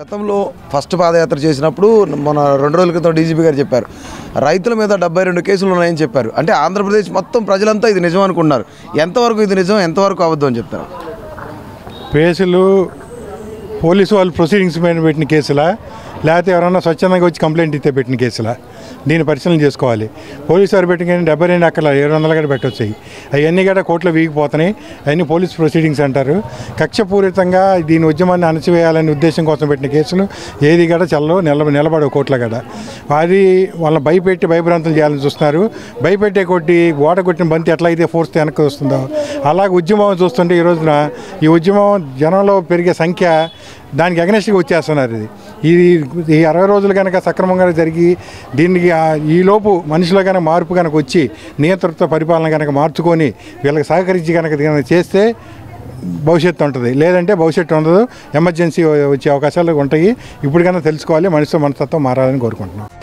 గతంలో ఫస్ట్ పాదయాత్ర చేసినప్పుడు మన రెండు రోజుల క్రితం డీజీపీ గారు చెప్పారు రైతుల మీద డెబ్బై రెండు కేసులు ఉన్నాయని చెప్పారు అంటే ఆంధ్రప్రదేశ్ మొత్తం ప్రజలంతా ఇది నిజం అనుకున్నారు ఎంతవరకు ఇది నిజం ఎంతవరకు అబద్ధం అని చెప్తారు కేసులు పోలీసు వాళ్ళు ప్రొసీడింగ్స్ మీద పెట్టిన కేసులా లేకపోతే ఎవరన్నా స్వచ్ఛందంగా వచ్చి కంప్లైంట్ ఇస్తే పెట్టిన కేసులా దీన్ని పరిశీలన చేసుకోవాలి పోలీసు వారు పెట్టిన డెబ్బై రెండు అక్కడ ఏడు వందలు కూడా పెట్టొచ్చు అవన్నీ కూడా కోర్టులో వీగిపోతున్నాయి అవన్నీ పోలీస్ ప్రొసీడింగ్స్ అంటారు కక్షపూరితంగా దీని ఉద్యమాన్ని అణచివేయాలనే ఉద్దేశం కోసం పెట్టిన కేసులు ఏది కూడా చల్లో నిల నిలబడవు కోర్టులో కూడా అది వాళ్ళని భయపెట్టి భయభ్రాంతులు చేయాలని చూస్తున్నారు భయపెట్టే కొట్టి గోడ కొట్టిన బంతి ఎట్లయితే ఫోర్స్ వెనక్కి వస్తుందో అలాగే ఉద్యమం చూస్తుంటే ఈ రోజున ఈ ఉద్యమం జనంలో పెరిగే సంఖ్య దానికి అగనెస్ట్గా వచ్చేస్తున్నారు ఇది ఇది ఈ అరవై రోజులు కనుక సక్రమంగా జరిగి దీనికి ఆ- ఈలోపు మనిషిలో కనుక మార్పు కనుక వచ్చి నియంత్రిత పరిపాలన కనుక మార్చుకొని వీళ్ళకి సహకరించి కనుక కనుక చేస్తే భవిష్యత్తు ఉంటుంది లేదంటే భవిష్యత్తు ఉండదు ఎమర్జెన్సీ వచ్చే అవకాశాలు ఉంటాయి ఇప్పుడు కన్నా తెలుసుకోవాలి మనిషితో మనస్తత్వం మారాలని కోరుకుంటున్నాం